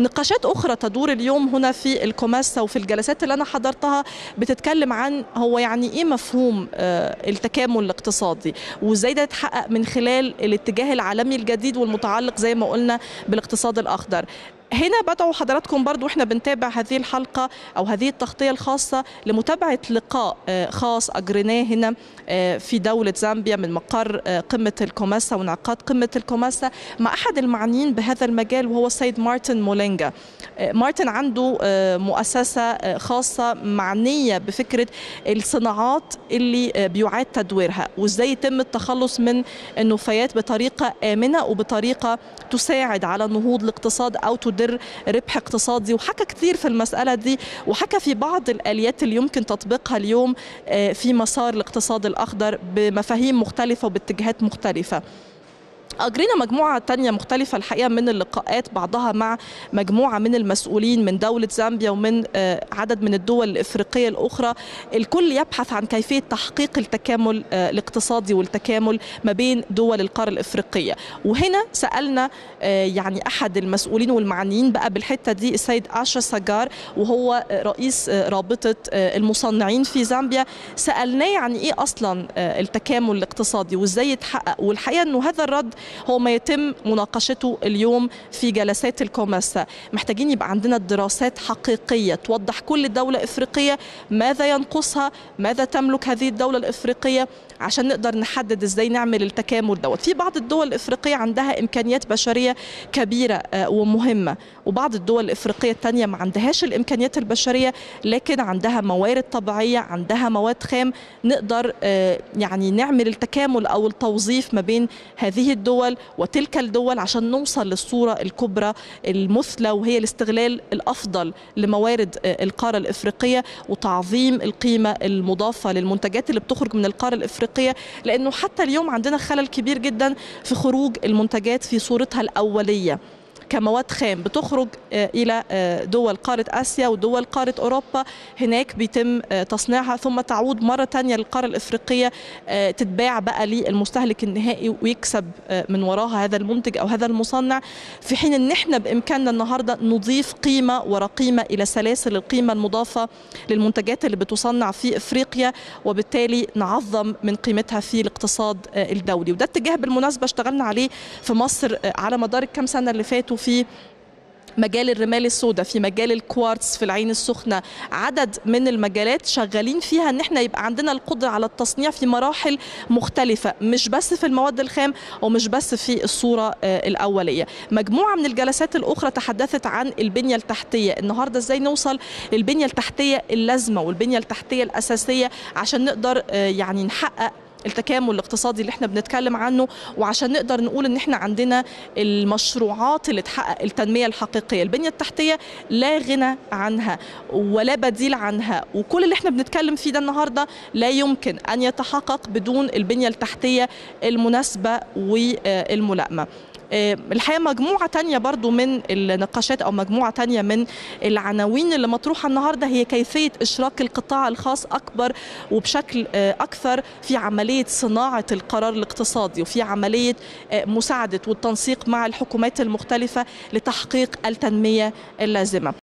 نقاشات أخرى تدور اليوم هنا في الكوماسا وفي الجلسات اللي أنا حضرتها بتتكلم عن هو يعني إيه مفهوم التكامل الاقتصادي وإزاي ده يتحقق من خلال الاتجاه العالمي الجديد والمتعلق زي ما قلنا بالاقتصاد الأخضر هنا بدعو حضراتكم برضو احنا بنتابع هذه الحلقة أو هذه التغطية الخاصة لمتابعة لقاء خاص أجريناه هنا في دولة زامبيا من مقر قمة الكوماسا وانعقاد قمة الكوماسا مع أحد المعنيين بهذا المجال وهو السيد مارتن مولينجا مارتن عنده مؤسسة خاصة معنية بفكرة الصناعات اللي بيعاد تدويرها وازاي يتم التخلص من النفايات بطريقة آمنة وبطريقة تساعد على نهوض الاقتصاد أو تدر ربح اقتصادي وحكى كثير في المسألة دي وحكى في بعض الآليات اللي يمكن تطبيقها اليوم في مسار الاقتصاد الأخضر بمفاهيم مختلفة وباتجاهات مختلفة أجرينا مجموعة تانية مختلفة الحقيقة من اللقاءات بعضها مع مجموعة من المسؤولين من دولة زامبيا ومن عدد من الدول الإفريقية الأخرى الكل يبحث عن كيفية تحقيق التكامل الاقتصادي والتكامل ما بين دول القارة الإفريقية وهنا سألنا يعني أحد المسؤولين والمعنيين بقى بالحتة دي السيد آشا ساجار وهو رئيس رابطة المصنعين في زامبيا سألناه يعني إيه أصلا التكامل الاقتصادي وإزاي يتحقق والحقيقة أنه هذا الرد هو ما يتم مناقشته اليوم في جلسات الكوماسا محتاجين يبقى عندنا دراسات حقيقية توضح كل دولة إفريقية ماذا ينقصها ماذا تملك هذه الدولة الإفريقية عشان نقدر نحدد ازاي نعمل التكامل دوت في بعض الدول الافريقيه عندها امكانيات بشريه كبيره ومهمه وبعض الدول الافريقيه الثانيه ما عندهاش الامكانيات البشريه لكن عندها موارد طبيعيه عندها مواد خام نقدر يعني نعمل التكامل او التوظيف ما بين هذه الدول وتلك الدول عشان نوصل للصوره الكبرى المثلى وهي الاستغلال الافضل لموارد القاره الافريقيه وتعظيم القيمه المضافه للمنتجات اللي بتخرج من القاره الافريقيه الافريقيه لانه حتى اليوم عندنا خلل كبير جدا في خروج المنتجات في صورتها الاوليه كمواد خام بتخرج الى دول قاره اسيا ودول قاره اوروبا هناك بيتم تصنيعها ثم تعود مره ثانيه للقاره الافريقيه تتباع بقى للمستهلك النهائي ويكسب من وراها هذا المنتج او هذا المصنع في حين ان احنا بامكاننا النهارده نضيف قيمه ورا قيمه الى سلاسل القيمه المضافه للمنتجات اللي بتصنع في افريقيا وبالتالي نعظم من قيمتها في الاقتصاد الدولي وده اتجاه بالمناسبه اشتغلنا عليه في مصر على مدار الكام سنه اللي فاتوا في مجال الرمال السوداء في مجال الكوارتز في العين السخنة عدد من المجالات شغالين فيها ان احنا يبقى عندنا القدرة على التصنيع في مراحل مختلفة مش بس في المواد الخام ومش بس في الصورة الأولية مجموعة من الجلسات الأخرى تحدثت عن البنية التحتية النهاردة ازاي نوصل للبنية التحتية اللازمة والبنية التحتية الأساسية عشان نقدر يعني نحقق التكامل الاقتصادي اللي احنا بنتكلم عنه وعشان نقدر نقول ان احنا عندنا المشروعات اللي تحقق التنميه الحقيقيه البنيه التحتيه لا غنى عنها ولا بديل عنها وكل اللي احنا بنتكلم فيه ده النهارده لا يمكن ان يتحقق بدون البنيه التحتيه المناسبه والملائمه الحقيقه مجموعه تانية برضو من النقاشات او مجموعه تانية من العناوين اللي مطروحه النهارده هي كيفيه اشراك القطاع الخاص اكبر وبشكل اكثر في عمليه صناعه القرار الاقتصادي وفي عمليه مساعده والتنسيق مع الحكومات المختلفه لتحقيق التنميه اللازمه